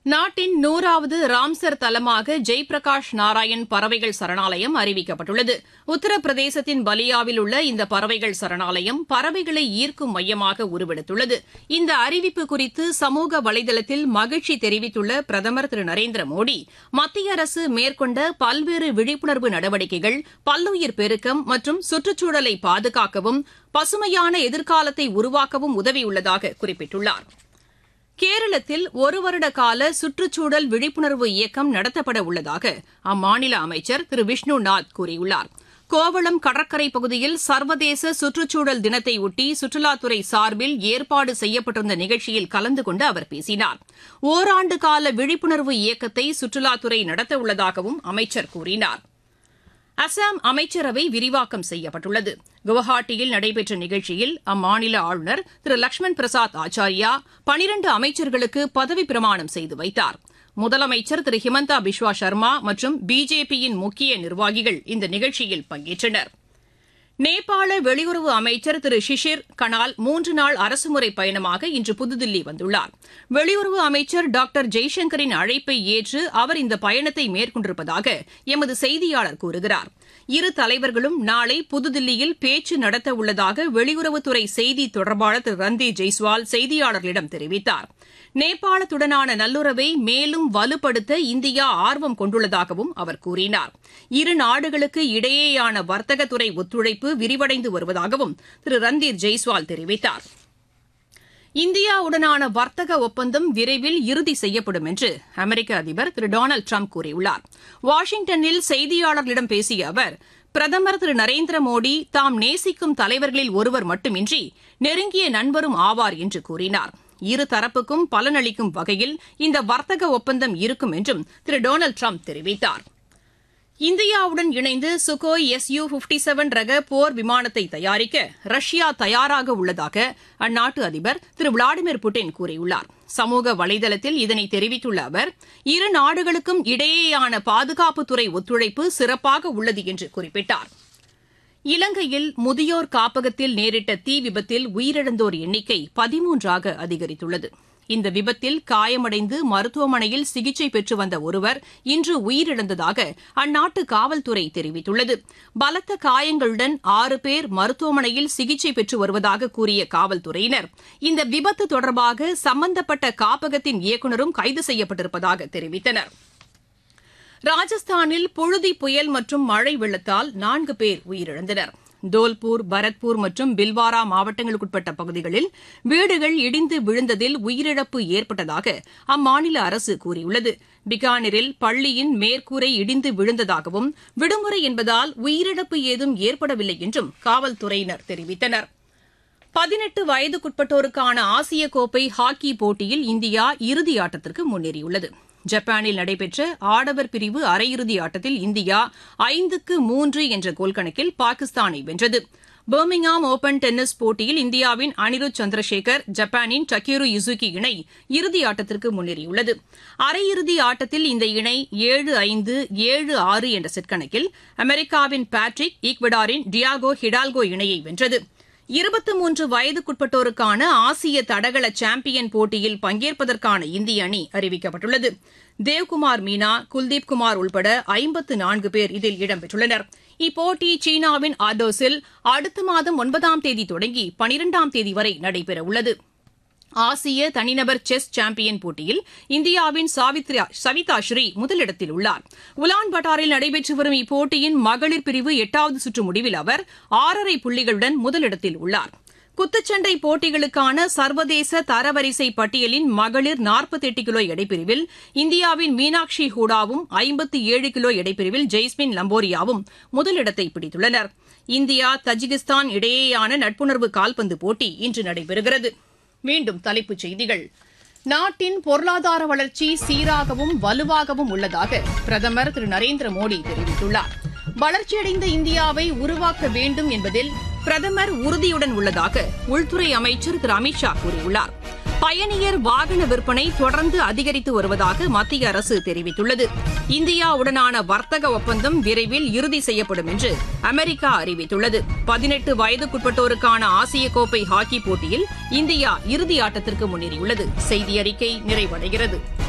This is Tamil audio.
நாட்டின் நூறாவது ராம்சர் தலமாக ஜெய்பிரகாஷ் நாராயண் பறவைகள் சரணாலயம் அறிவிக்கப்பட்டுள்ளது உத்தரப்பிரதேசத்தின் பலியாவில் உள்ள இந்த பறவைகள் சரணாலயம் பறவைகளை ஈர்க்கும் மையமாக உருவெடுத்துள்ளது இந்த அறிவிப்பு குறித்து சமூக வலைதளத்தில் மகிழ்ச்சி தெரிவித்துள்ள பிரதமர் திரு நரேந்திர மோடி மத்திய அரசு மேற்கொண்ட பல்வேறு விழிப்புணர்வு நடவடிக்கைகள் பல்லுயிர் பெருக்கம் மற்றும் சுற்றுச்சூழலை பாதுகாக்கவும் பசுமையான எதிர்காலத்தை உருவாக்கவும் உதவியுள்ளதாக குறிப்பிட்டுள்ளாா் கேரளத்தில் ஒரு வருட கால சுற்றுச்சூழல் விழிப்புணர்வு இயக்கம் நடத்தப்பட உள்ளதாக அம்மாநில அமைச்சர் திரு விஷ்ணு நாத் கூறியுள்ளார் கோவளம் கடற்கரை பகுதியில் சர்வதேச சுற்றுச்சூழல் தினத்தையொட்டி சுற்றுலாத்துறை சார்பில் ஏற்பாடு செய்யப்பட்டிருந்த நிகழ்ச்சியில் கலந்து கொண்டு அவர் பேசினார் ஓராண்டு கால விழிப்புணர்வு இயக்கத்தை சுற்றுலாத்துறை நடத்தவுள்ளதாகவும் அமைச்சர் கூறினார் அசாம் அமைச்சரவை விரிவாக்கம் செய்யப்பட்டுள்ளது குவஹாட்டியில் நடைபெற்ற நிகழ்ச்சியில் அம்மாநில ஆளுநர் திரு லக்ஷ்மண் பிரசாத் ஆச்சாரியா பனிரண்டு அமைச்சர்களுக்கு பதவிப் பிரமாணம் செய்து வைத்தார் முதலமைச்சர் திரு ஹிமந்தா பிஸ்வா சர்மா மற்றும் பிஜேபியின் முக்கிய நிர்வாகிகள் இந்த நிகழ்ச்சியில் பங்கேற்றனர் நேபாள வெளியுறவு அமைச்சர் திரு ஷிஷிர் கனால் மூன்று நாள் அரசுமுறை பயணமாக இன்று புதுதில்லி வந்துள்ளார் வெளியுறவு அமைச்சர் டாக்டர் ஜெய்சங்கரின் அழைப்பை ஏற்று அவர் இந்த பயணத்தை மேற்கொண்டிருப்பதாக எமது செய்தியாளர் கூறுகிறார் இரு தலைவர்களும் நாளை புதுதில்லியில் பேச்சு நடத்த உள்ளதாக வெளியுறவுத்துறை செய்தி தொடர்பாளர் திரு ரன்தீப் ஜெய்ஸ்வால் செய்தியாளர்களிடம் தெரிவித்தார் நேபாளத்துடனான நல்லுறவை மேலும் வலுப்படுத்த இந்தியா ஆர்வம் கொண்டுள்ளதாகவும் அவர் கூறினார் இரு நாடுகளுக்கு இடையேயான வர்த்தகத்துறை ஒத்துழைப்பு விரிவடைந்து வருவதாகவும் திரு ரன்தீப் ஜெய்ஸ்வால் தெரிவித்தார் இந்தியாவுடனான வர்த்தக ஒப்பந்தம் விரைவில் இறுதி செய்யப்படும் என்று அமெரிக்க அதிபர் திரு டொனால்டு ட்ரம்ப் கூறியுள்ளார் வாஷிங்டனில் செய்தியாளர்களிடம் பேசிய அவர் பிரதமர் திரு நரேந்திர மோடி தாம் நேசிக்கும் தலைவர்களில் ஒருவர் மட்டுமின்றி நெருங்கிய நண்பரும் ஆவார் என்று கூறினார் இரு தரப்புக்கும் பலனளிக்கும் வகையில் இந்த வர்த்தக ஒப்பந்தம் இருக்கும் என்றும் திரு டொனால்டு ட்ரம்ப் தெரிவித்தார் இந்தியாவுடன் இணைந்து Sukhoi S U fifty seven ரக போர் விமானத்தை தயாரிக்க ரஷ்யா தயாராக உள்ளதாக அந்நாட்டு அதிபர் திரு விளாடிமிர் புட்டின் கூறியுள்ளார் சமூக வலைதளத்தில் இதனை தெரிவித்துள்ள அவர் இரு நாடுகளுக்கும் இடையேயான பாதுகாப்புத்துறை ஒத்துழைப்பு சிறப்பாக உள்ளது என்று குறிப்பிட்டார் இலங்கையில் முதியோர் காப்பகத்தில் நேரிட்ட தீ விபத்தில் உயிரிழந்தோர் எண்ணிக்கை பதிமூன்றாக அதிகரித்துள்ளது இந்த விபத்தில் காயமடைந்து மருத்துவமனையில் சிகிச்சை பெற்று வந்த ஒருவர் இன்று உயிரிழந்ததாக அந்நாட்டு காவல்துறை தெரிவித்துள்ளது பலத்த காயங்களுடன் ஆறு பேர் மருத்துவமனையில் சிகிச்சை பெற்று வருவதாக கூறிய காவல்துறையினர் இந்த விபத்து தொடர்பாக சம்பந்தப்பட்ட காப்பகத்தின் இயக்குநரும் கைது செய்யப்பட்டிருப்பதாக தெரிவித்தனா் ராஜஸ்தானில் புழுதி புயல் மற்றும் மழை வெள்ளத்தால் நான்கு பேர் உயிரிழந்தனர் தோல்பூர் பரத்பூர் மற்றும் பில்வாரா மாவட்டங்களுக்குட்பட்ட பகுதிகளில் வீடுகள் இடிந்து விழுந்ததில் உயிரிழப்பு ஏற்பட்டதாக அம்மாநில அரசு கூறியுள்ளது பிகானரில் பள்ளியின் மேற்கூரை இடிந்து விழுந்ததாகவும் விடுமுறை என்பதால் உயிரிழப்பு ஏதும் ஏற்படவில்லை என்றும் காவல்துறையினர் தெரிவித்தனர் பதினெட்டு வயதுக்குட்பட்டோருக்கான ஆசிய கோப்பை ஹாக்கி போட்டியில் இந்தியா இறுதி ஆட்டத்திற்கு முன்னேறியுள்ளது ஜப்பானில் நடைபெற்ற ஆடவர் பிரிவு அரையிறுதி ஆட்டத்தில் இந்தியா ஐந்துக்கு மூன்று என்ற கோல் கணக்கில் பாகிஸ்தானை வென்றது பர்மிங்ஹாம் ஓபன் டென்னிஸ் போட்டியில் இந்தியாவின் அனிருத் சந்திரசேகர் ஜப்பானின் டக்கீரு யுசுகி இணை இறுதி ஆட்டத்திற்கு முன்னேறியுள்ளது அரையிறுதி ஆட்டத்தில் இந்த இணை ஏழு ஐந்து ஏழு ஆறு என்ற செட் கணக்கில் அமெரிக்காவின் பேட்ரிக் ஈக்வடாரின் டியாகோ ஹிடால்கோ இணையை வென்றது இருபத்தி மூன்று வயதுக்குட்பட்டோருக்கான ஆசிய தடகள சாம்பியன் போட்டியில் பங்கேற்பதற்கான இந்திய அணி அறிவிக்கப்பட்டுள்ளது தேவ்குமார் மீனா குல்தீப் குமார் உள்பட ஐம்பத்து நான்கு பேர் இதில் இடம்பெற்றுள்ளனர் இப்போட்டி சீனாவின் ஆர்டோஸில் அடுத்த மாதம் ஒன்பதாம் தேதி தொடங்கி பனிரெண்டாம் தேதி வரை நடைபெறவுள்ளது ஆசிய தனிநபர் செஸ் சாம்பியன் போட்டியில் இந்தியாவின் சவிதா ஸ்ரீ முதலிடத்தில் உள்ளார் உலான் பட்டாரில் நடைபெற்று வரும் இப்போட்டியின் மகளிர் பிரிவு எட்டாவது சுற்று முடிவில் அவர் ஆறரை புள்ளிகளுடன் முதலிடத்தில் உள்ளார் குத்துச்சண்டை போட்டிகளுக்கான சர்வதேச தரவரிசை பட்டியலின் மகளிர் நாற்பத்தி எட்டு கிலோ எடைப்பிரிவில் இந்தியாவின் மீனாட்சி ஹூடாவும் ஐம்பத்தி ஏழு கிலோ எடைப்பிரிவில் ஜெய்ஸ்மின் லம்போரியாவும் முதலிடத்தை பிடித்துள்ளனர் இந்தியா தஜிகிஸ்தான் இடையேயான நட்புணர்வு கால்பந்து போட்டி இன்று நடைபெறுகிறது மீண்டும் தலைப்புச் செய்திகள் நாட்டின் பொருளாதார வளர்ச்சி சீராகவும் வலுவாகவும் உள்ளதாக பிரதமர் திரு நரேந்திர மோடி தெரிவித்துள்ளார் வளர்ச்சியடைந்த இந்தியாவை உருவாக்க வேண்டும் என்பதில் பிரதமர் உறுதியுடன் உள்ளதாக உள்துறை அமைச்சர் திரு அமித்ஷா கூறியுள்ளார் பயணியர் வாகன விற்பனை தொடர்ந்து அதிகரித்து வருவதாக மத்திய அரசு தெரிவித்துள்ளது இந்தியாவுடனான வர்த்தக ஒப்பந்தம் விரைவில் இறுதி செய்யப்படும் என்று அமெரிக்கா அறிவித்துள்ளது பதினெட்டு வயதுக்குட்பட்டோருக்கான ஆசிய கோப்பை ஹாக்கி போட்டியில் இந்தியா இறுதி ஆட்டத்திற்கு முன்னேறியுள்ளது செய்தி அறிக்கை நிறைவடைகிறது